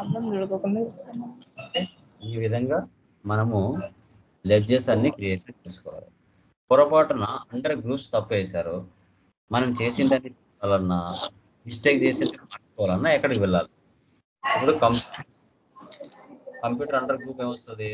అన్నం చూడకుండా ఈ విధంగా మనము లెడ్జెస్ అన్ని క్రియేషన్ చేసుకోవాలి పొరపాటున అండర్ గ్రూప్స్ తప్పు వేశారు మనం చేసిందని చెప్పాలన్నా మిస్టేక్ చేసి మార్చుకోవాలన్నా ఎక్కడికి వెళ్ళాలి ఇప్పుడు కం కంప్యూటర్ అండర్ గ్రూప్ ఏమొస్తుంది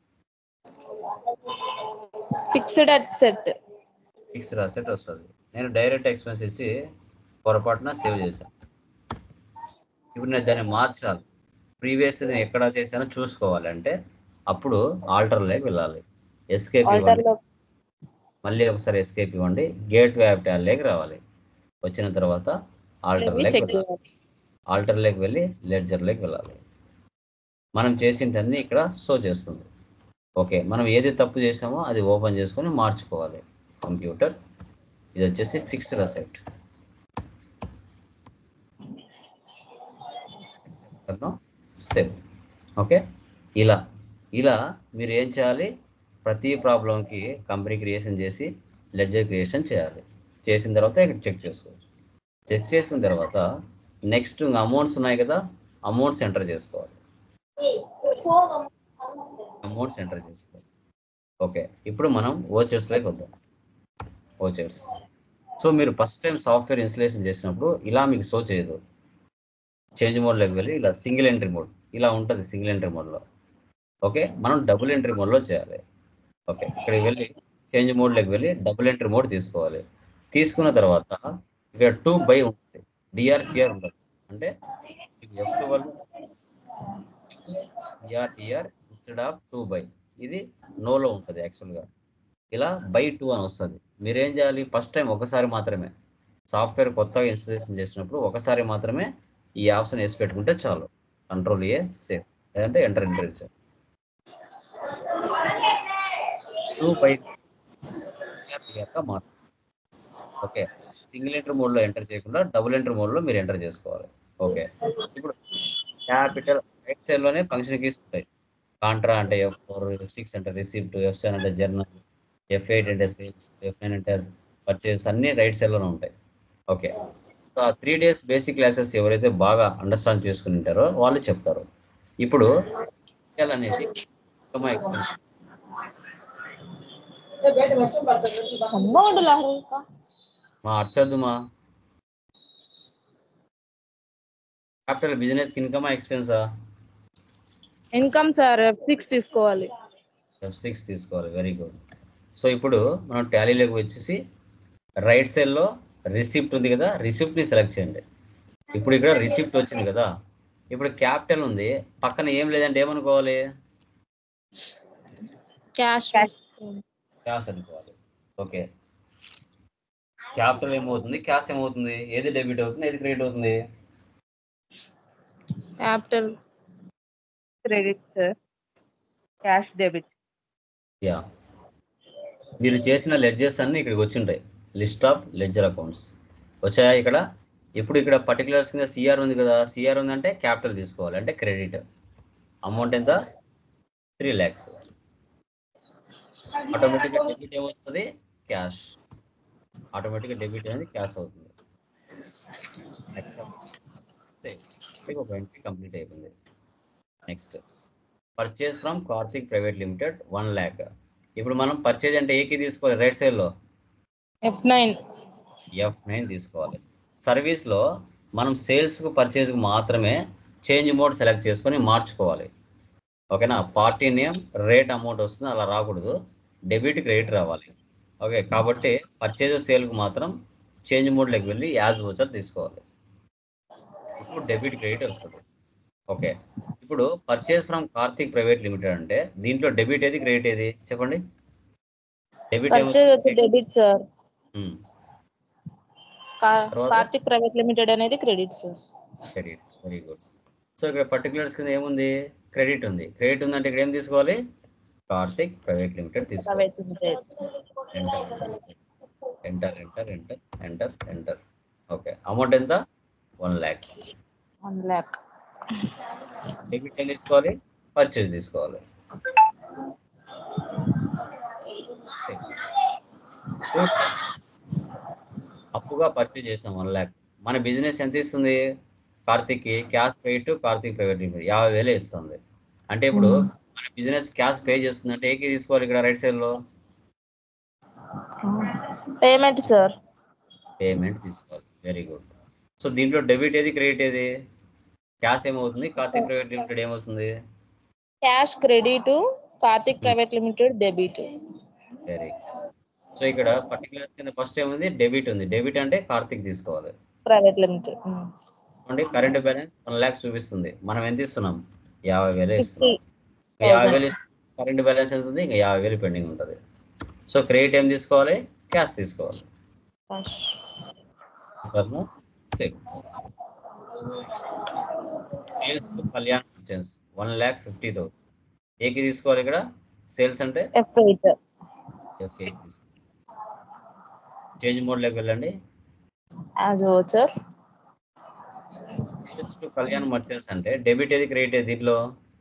fixed at set fixed asset వస్తుంది నేను డైరెక్ట్ ఎక్స్పెన్స్ ఇచ్చి పొరపాటున సేవ్ చేశాను ఇప్పుడు నేను దాన్ని మార్చాలి ప్రీవియస్ నేను ఎక్కడ చేశానో చూసుకోవాలి అంటే అప్పుడు ఆల్టర్లోకి వెళ్ళాలి ఎస్కేప్ ఆల్టర్ ఇవ్వండి లో మళ్ళీ ఒకసారి ఎస్కేప్ ఇవ్వండి గేట్ వే యాప్ ట్యాబ్లోకి రావాలి వచ్చిన తర్వాత ఆల్టర్లోకి చెక్ వెళ్ళాలి చేయాలి ఆల్టర్లోకి వెళ్ళి లెడ్జర్లోకి వెళ్ళాలి మనం చేసింటన్ని ఇక్కడ షో చేస్తుంది ఓకే మనం ఏది తప్పు చేసామో అది ఓపెన్ చేసుకొని మార్చుకోవాలి కంప్యూటర్ ఇది వచ్చేసి ఫిక్స్డ్ అసెట్ సేవ్ ఓకే ఇలా ఇలా మీరు ఏం చేయాలి ప్రతి ప్రాబ్లంకి కంపెనీ క్రియేషన్ చేసి లెడ్జర్ క్రియేషన్ చేయాలి చేసిన తర్వాత ఇక్కడ చెక్ చేసుకోవచ్చు చెక్ చేసుకున్న తర్వాత నెక్స్ట్ అమౌంట్స్ ఉన్నాయి కదా అమౌంట్స్ ఎంటర్ చేసుకోవాలి అమౌంట్స్ ఎంటర్ చేసుకోవాలి ఓకే ఇప్పుడు మనం ఓచర్స్లోకి వద్దాం ఓచర్స్ సో మీరు ఫస్ట్ టైం సాఫ్ట్వేర్ ఇన్స్టలేషన్ చేసినప్పుడు ఇలా మీకు షో చేయదు చేంజ్ మోడ్లోకి వెళ్ళి ఇలా సింగిల్ ఎంట్రీ మోడ్ ఇలా ఉంటుంది సింగిల్ ఎంట్రీ మోడ్లో ఓకే మనం డబుల్ ఎంట్రీ మోడ్లో చేయాలి ఓకే ఇక్కడికి వెళ్ళి చేంజ్ మోడ్లోకి వెళ్ళి డబుల్ ఎంట్రీ మోడ్ తీసుకోవాలి తీసుకున్న తర్వాత ఇక్కడ టూ బై ఉంటుంది డిఆర్సిఆర్ ఉంటుంది అంటే ఎఫ్ టూ వల్ల DR DR instead of two by ఇది నోలో ఉంటుంది యాక్చువల్గా ఇలా బై టూ అని వస్తుంది మీరేం చేయాలి ఫస్ట్ టైం ఒకసారి మాత్రమే సాఫ్ట్వేర్ కొత్తగా ఇన్స్టలేషన్ చేసినప్పుడు ఒకసారి మాత్రమే ఈ ఆప్షన్ వేసి పెట్టుకుంటే చాలు కంట్రోల్ ఏ సేఫ్ లేదంటే ఎంటర్ ఎంటర్ ఇచ్చారు టూ బై మాట ఓకే సింగిల్ ఎంటర్ మోడ్లో ఎంటర్ చేయకుండా డబుల్ ఎంటర్ మోడ్లో మీరు ఎంటర్ చేసుకోవాలి ఓకే ఇప్పుడు క్యాపిటల్ రైట్ సైడ్లోనే ఫంక్షన్ కీస్ ఉంటాయి కాంట్రా అంటే ఎఫ్ ఫోర్ ఎఫ్ సిక్స్ అంటే రిసిప్ట్ ఎఫ్ సెవెన్ అంటే జర్నల్ ఎఫ్ ఎయిట్ అంటే సేల్స్ ఎఫ్ నైన్ అంటే పర్చేస్ అన్ని రైట్ సైడ్లోనే ఉంటాయి ఓకే సో ఆ త్రీ డేస్ బేసిక్ క్లాసెస్ ఎవరైతే బాగా అండర్స్టాండ్ చేసుకుని ఉంటారో వాళ్ళు చెప్తారు ఇప్పుడు capital అనేది ఎక్స్పెన్స్ అమౌంట్ లహరి మా అర్చద్దు మా క్యాపిటల్ బిజినెస్ ఇన్కమా ఎక్స్పెన్సా ఇన్కమ్ సార్ సిక్స్ తీసుకోవాలి ఎఫ్ సిక్స్ తీసుకోవాలి వెరీ గుడ్ సో ఇప్పుడు మనం టాలీలోకి వచ్చేసి రైట్ సైడ్లో రిసిప్ట్ ఉంది కదా రిసిప్ట్ని సెలెక్ట్ చేయండి ఇప్పుడు ఇక్కడ రిసిప్ట్ వచ్చింది కదా ఇప్పుడు క్యాపిటల్ ఉంది పక్కన ఏం లేదంటే ఏమనుకోవాలి క్యాష్ క్యాష్ అనుకోవాలి ఓకే క్యాపిటల్ ఏమవుతుంది క్యాష్ ఏమవుతుంది ఏది డెబిట్ అవుతుంది ఏది క్రెడిట్ అవుతుంది capital credit sir cash debit yeah మీరు చేసిన లెడ్జెస్ అన్ని ఇక్కడికి వచ్చి ఉంటాయి లిస్ట్ ఆఫ్ లెడ్జర్ అకౌంట్స్ వచ్చాయా ఇక్కడ ఇప్పుడు ఇక్కడ పర్టికులర్స్ కింద సిఆర్ ఉంది కదా సిఆర్ ఉందంటే క్యాపిటల్ తీసుకోవాలి అంటే క్రెడిట్ అమౌంట్ ఎంత త్రీ ల్యాక్స్ ఆటోమేటిక్గా డెబిట్ ఏమొస్తుంది క్యాష్ ఆటోమేటిక్గా డెబిట్ అనేది క్యాష్ అవుతుంది నెక్స్ట్ ఒక ఎంట్రీ కంప్లీట్ అయిపోయింది next purchase from Karthik private limited one lakh ఇప్పుడు మనం పర్చేజ్ అంటే ఏకి తీసుకోవాలి రైట్ సైడ్లో ఎఫ్ నైన్ ఎఫ్ నైన్ తీసుకోవాలి సర్వీస్లో మనం సేల్స్కు పర్చేజ్కి మాత్రమే చేంజ్ మోడ్ సెలెక్ట్ చేసుకొని మార్చుకోవాలి ఓకేనా పార్టీ నేమ్ రేట్ అమౌంట్ వస్తుంది అలా రాకూడదు డెబిట్ క్రెడిట్ రావాలి ఓకే కాబట్టి పర్చేజ్ సేల్కి మాత్రం చేంజ్ మోడ్లోకి వెళ్ళి యాజ్ వోచర్ తీసుకోవాలి ఇప్పుడు డెబిట్ క్రెడిట్ వస్తుంది ఓకే ఇప్పుడు purchase from Karthik private limited అంటే దీంట్లో డెబిట్ ఏది క్రెడిట్ ఏది చెప్పండి డెబిట్ పర్చేజ్ వచ్చి డెబిట్ సార్ తర్వాత? కార్తిక్ ప్రైవేట్ లిమిటెడ్ అనేది credit sir credit very good so ఇక్కడ పర్టికులర్స్ కింద ఏముంది క్రెడిట్ ఉంది క్రెడిట్ ఉందంటే ఇక్కడ ఏం తీసుకోవాలి కార్తిక్ ప్రైవేట్ లిమిటెడ్ తీసుకోవాలి private limited enter enter enter enter enter okay amount ఎంత one lakh one lakh debit ఏం తీసుకోవాలి పర్చేజ్ తీసుకోవాలి అప్పుగా పర్చేజ్ చేసాం వన్ ల్యాక్ మన బిజినెస్ ఎంత ఇస్తుంది కార్తిక్కి cash credit Karthik private limited యాభై వేలు ఇస్తుంది అంటే ఇప్పుడు మన బిజినెస్ క్యాష్ పే చేస్తుందంటే ఏకి తీసుకోవాలి ఇక్కడ రైట్ సైడ్ లో పేమెంట్ సార్ పేమెంట్ తీసుకోవాలి వెరీ గుడ్ సో దీంట్లో డెబిట్ ఏది క్రెడిట్ ఏది క్యాష్ ఏమవుతుంది కార్తిక్ ప్రైవేట్ లిమిటెడ్ ఏమవుతుంది cash credit Karthik private limited debit very so ఇక్కడ పర్టికులర్ కింద ఫస్ట్ ఏముంది డెబిట్ ఉంది డెబిట్ అంటే కార్తిక్ తీసుకోవాలి ప్రైవేట్ లిమిటెడ్ అంటే కరెంట్ బ్యాలెన్స్ వన్ ల్యాక్ చూపిస్తుంది మనం ఎంత ఇస్తున్నాం యాభై వేలే ఫిఫ్టీ ఇస్తున్నాం ఇంకా యాభై వేలు కరెంట్ బ్యాలెన్స్ ఎంత ఉంది ఇంకా యాభై వేలు పెండింగ్ ఉంటుంది సో క్రెడిట్ ఏం తీసుకోవాలి క్యాష్ తీసుకోవాలి sales Kalyan merchants one lakh fifty thousand ఏకి తీసుకోవాలి ఇక్కడ సేల్స్ అంటే ఎఫ్ ఎయిట్ ఓకే చేంజ్ మోడ్లోకి వెళ్ళండి as voucher sales to Kalyan merchants అంటే డెబిట్ ఏది క్రెడిట్ ఏది దీంట్లో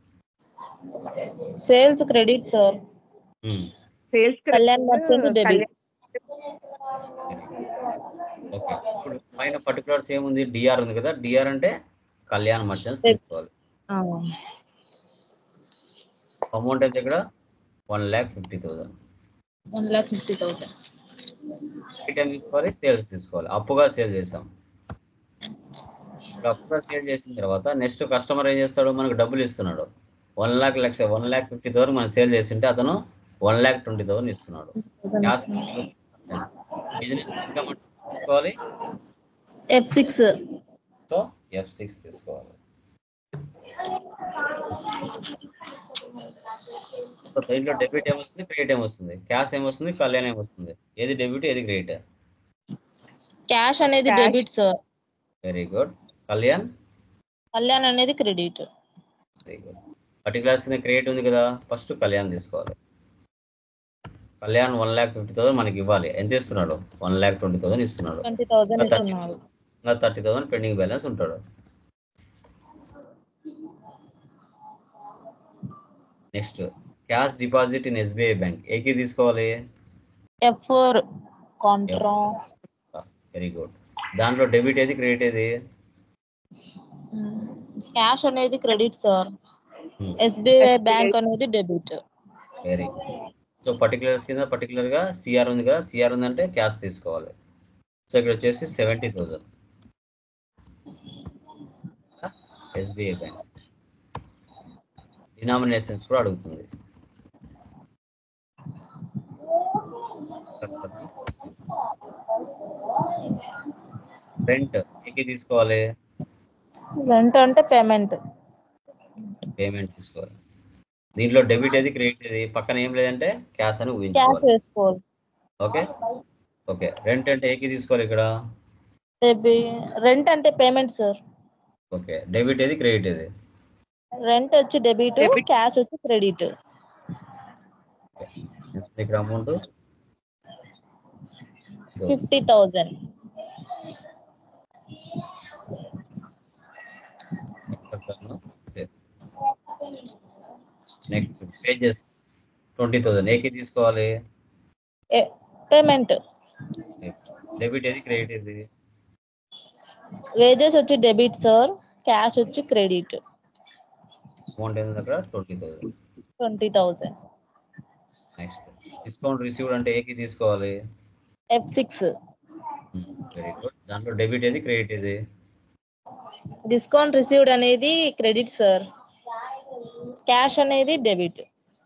sales credit sir Hmm. Sales Kalyan merchant debit okay ఇప్పుడు పైన పర్టికులర్స్ ఏముంది డిఆర్ ఉంది కదా డిఆర్ అంటే కళ్యాణ్ మర్చెంట్స్ తీసుకోవాలి అమౌంట్ అయితే ఇక్కడ one lakh fifty thousand one lakh fifty thousand return తీసుకోవాలి సేల్స్ తీసుకోవాలి అప్పుగా సేల్ చేసాం ఇప్పుడు అప్పుగా సేల్ చేసిన తర్వాత నెక్స్ట్ కస్టమర్ ఏం చేస్తాడు మనకు డబ్బులు ఇస్తున్నాడు వన్ ల్యాక్ లక్ష వన్ ల్యాక్ ఫిఫ్టీ థౌసండ్ మనం సేల్ చేసింటే అతను వన్ ల్యాక్ ట్వంటీ థౌసండ్ ఇస్తున్నాడు క్యాష్ బిజినెస్ ఇన్కమ్ తీసుకోవాలి F six so F six తీసుకోవాలి సో దీంట్లో డెబిట్ ఏమొస్తుంది క్రెడిట్ ఏమొస్తుంది క్యాష్ ఏమొస్తుంది కళ్యాణ్ ఏమొస్తుంది ఏది డెబిట్ ఏది క్రెడిట్ క్యాష్ అనేది Cash. Debit sir very good Kalyan Kalyan అనేది క్రెడిట్ వెరీ గుడ్ పర్టికులర్స్ కింద క్రెడిట్ ఉంది కదా ఫస్ట్ కళ్యాణ్ తీసుకోవాలి Kalyan one lakh fifty thousand మనకి ఇవ్వాలి ఎంత ఇస్తున్నాడు వన్ ల్యాక్ ట్వంటీ థౌసండ్ ఇస్తున్నాడు ట్వంటీ థౌసండ్ ఇంకా ఇస్తున్నాడు ఇంకా థర్టీ థౌసండ్ పెండింగ్ బ్యాలెన్స్ ఉంటాడు next cash deposit in SBI bank ఏకి తీసుకోవాలి F four contra very good దాంట్లో డెబిట్ ఏది క్రెడిట్ ఏది క్యాష్ అనేది credit sir Hmm. SBI bank అనేది డెబిట్ వెరీ సో పర్టికులర్స్ కింద పర్టికులర్ గా సిఆర్ ఉంది కదా సిఆర్ ఉందంటే క్యాష్ తీసుకోవాలి సో ఇక్కడ వచ్చేసి seventy thousand SBI bank denominations కూడా అడుగుతుంది రెంట్ ఏకి తీసుకోవాలి రెంట్ అంటే పేమెంట్ పేమెంట్ తీసుకోవాలి దీంట్లో డెబిట్ ఏది క్రెడిట్ ఏది పక్కన ఏం లేదంటే క్యాష్ అని క్యాష్ ఊహించుకోవాలి వేసుకోవాలి ఓకే ఓకే రెంట్ అంటే ఏకి తీసుకోవాలి ఇక్కడ డెబి రెంట్ అంటే పేమెంట్ సార్ ఓకే డెబిట్ ఏది క్రెడిట్ ఏది రెంట్ వచ్చి డెబిట్ Debit. క్యాష్ వచ్చి క్రెడిట్ ఎంత ఇక్కడ amount fifty thousand next pages twenty thousand ఏకి తీసుకోవాలి పేమెంట్ డెబిట్ ఏది క్రెడిట్ ఏది వేజెస్ వచ్చి డెబిట్ సార్ క్యాష్ వచ్చి క్రెడిట్ అమౌంట్ ఏంది అక్కడ twenty thousand twenty thousand next discount received అంటే ఏకి తీసుకోవాలి ఎఫ్ సిక్స్ వెరీ గుడ్ దాంట్లో డెబిట్ ఏది క్రెడిట్ ఏది డిస్కౌంట్ రిసీవ్డ్ అనేది క్రెడిట్ సార్ క్యాష్ అనేది డెబిట్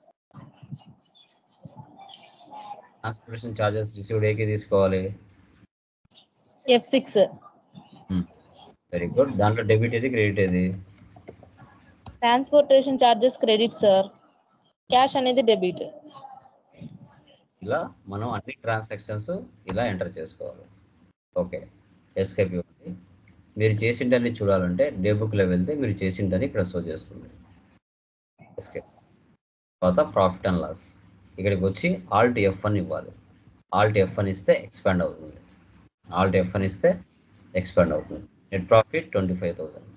ట్రాన్స్పోర్టేషన్ చార్జెస్ రిసీవ్డ్ ఏకి తీసుకోవాలి ఎఫ్ సిక్స్ వెరీ గుడ్ దాంట్లో డెబిట్ ఏది క్రెడిట్ ఏది transportation charges credit sir cash అనేది డెబిట్ ఇలా మనం అన్ని ట్రాన్సాక్షన్స్ ఇలా ఎంటర్ చేసుకోవాలి ఓకే ఎస్కేప్ ఇవ్వండి మీరు చేసిండని చూడాలంటే డే బుక్లో వెళ్తే మీరు చేసిండని ఇక్కడ షో చేస్తుంది ఎస్కేప్ తర్వాత ప్రాఫిట్ అండ్ లాస్ ఇక్కడికి వచ్చి ఆల్ట్ ఎఫ్ అని ఇవ్వాలి ఆల్ట్ ఎఫ్ అని ఇస్తే ఎక్స్పాండ్ అవుతుంది ఆల్ట్ ఎఫ్ అని ఇస్తే ఎక్స్పాండ్ అవుతుంది net profit twenty five thousand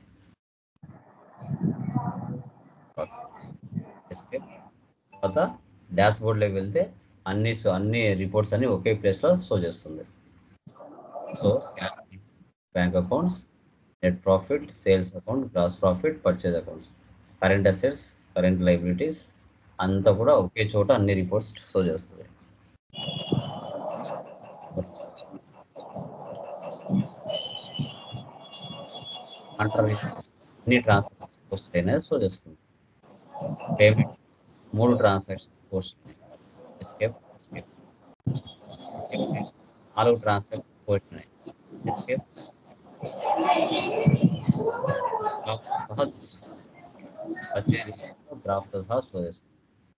escape తర్వాత డాష్ బోర్డ్లోకి వెళ్తే అన్ని సో అన్ని రిపోర్ట్స్ అన్ని ఒకే ప్లేస్లో షో చేస్తుంది so bank accounts net profit sales account gross profit purchase accounts current assets current liabilities అంతా కూడా ఒకే చోట అన్ని రిపోర్ట్స్ షో చేస్తుంది అంటారు అన్ని ట్రాన్సాక్షన్స్ పోస్ట్ అయినాయి షో చేస్తుంది పేమెంట్ మూడు ట్రాన్సాక్షన్ పోస్ట్ ఎస్కేప్ ఎస్కేప్ నాలుగు ట్రాన్సాక్షన్ పోస్ట్ ఉన్నాయి ఎస్కేప్ సహా చూపిస్తుంది వచ్చే గ్రాఫ్తో సహా షో చేస్తుంది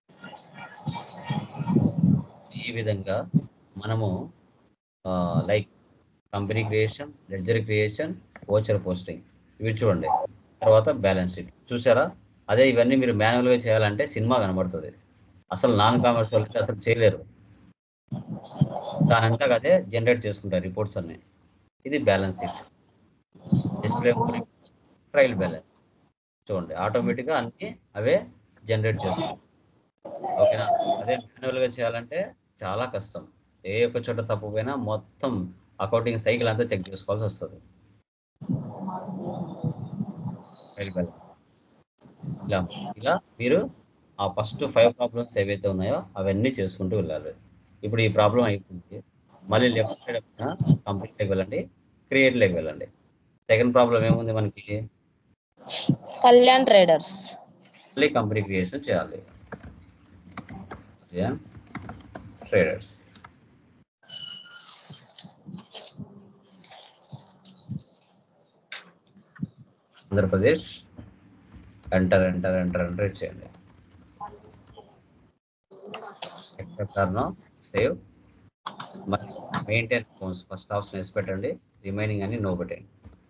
ఈ విధంగా మనము like company creation ledger creation voucher posting ఇవి చూడండి తర్వాత బ్యాలెన్స్ షీట్ చూసారా అదే ఇవన్నీ మీరు మాన్యువల్గా చేయాలంటే సినిమా కనబడుతుంది అసలు నాన్ కామర్స్ వాళ్ళకి అసలు చేయలేరు దానంతా అదే జనరేట్ చేసుకుంటారు రిపోర్ట్స్ అన్ని ఇది balance sheet display trial balance చూడండి ఆటోమేటిక్గా అన్ని అవే జనరేట్ చేస్తాయి ఓకేనా అదే మాన్యువల్గా చేయాలంటే చాలా కష్టం ఏ ఒక్క చోట తప్పుపోయినా మొత్తం అకౌంటింగ్ సైకిల్ అంతా చెక్ చేసుకోవాల్సి వస్తుంది ట్రయల్ బ్యాలెన్స్ ఇలా ఇలా మీరు ఆ ఫస్ట్ ఫైవ్ ప్రాబ్లమ్స్ ఏవైతే ఉన్నాయో అవన్నీ చేసుకుంటూ వెళ్ళాలి ఇప్పుడు ఈ ప్రాబ్లం అయిపోయింది మళ్ళీ లెఫ్ట్ సైడ్ కంప్లీట్లోకి వెళ్ళండి క్రియేట్లోకి వెళ్ళండి సెకండ్ ప్రాబ్లం ఏముంది మనకి కళ్యాణ్ ట్రేడర్స్ మళ్ళీ కంపెనీ క్రియేషన్ చేయాలి traders Andhra Pradesh enter enter enter enter చేయండి కారణం save maintain phones first option వేసి పెట్టండి రిమైనింగ్ అని నో పెట్టండి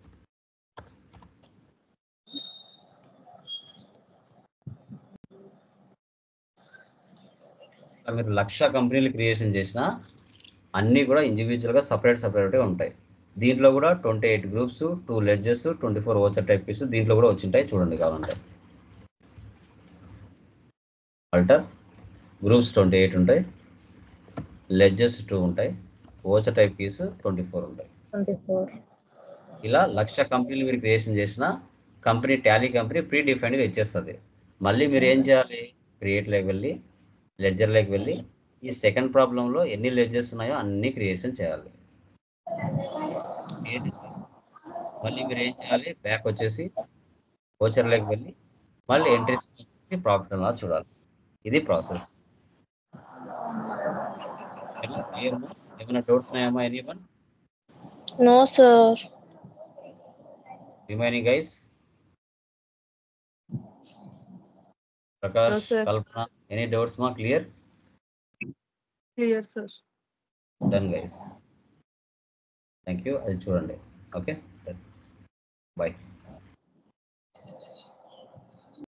ఇలా మీరు లక్ష కంపెనీలు క్రియేషన్ చేసిన అన్నీ కూడా ఇండివిజువల్గా సపరేట్ సపరేట్గా ఉంటాయి దీంట్లో కూడా twenty eight groups two ledgers twenty four voucher types దీంట్లో కూడా వచ్చింటాయి చూడండి కావాలంటే ఆల్టర్ గ్రూప్స్ ట్వంటీ ఎయిట్ ఉంటాయి లెడ్జెస్ టూ ఉంటాయి voucher types twenty four ఉంటాయి ట్వంటీ ఫోర్ ఇలా లక్ష కంపెనీలు మీరు క్రియేషన్ చేసిన కంపెనీ టాలీ కంపెనీ ప్రీ డిఫైన్డ్గా ఇచ్చేస్తుంది మళ్ళీ మీరు ఏం చేయాలి క్రియేట్లోకి వెళ్ళి లెడ్జర్లోకి వెళ్ళి ఈ సెకండ్ ప్రాబ్లంలో ఎన్ని లెడ్జెస్ ఉన్నాయో అన్ని క్రియేషన్ చేయాలి Create చేయాలి. మళ్ళీ మీరు ఏం చేయాలి బ్యాక్ వచ్చేసి ఓచర్లోకి వెళ్ళి మళ్ళీ ఎంట్రీస్ ప్రాఫిట్ అలా చూడాలి ఇది ప్రాసెస్ ఏమైనా డౌట్స్ ఉన్నాయమ్మా any one no sir remaining guys Prakash No, sir. Kalpana any doubts మా clear clear sir done guys thank you అది చూడండి ఓకే బాయ్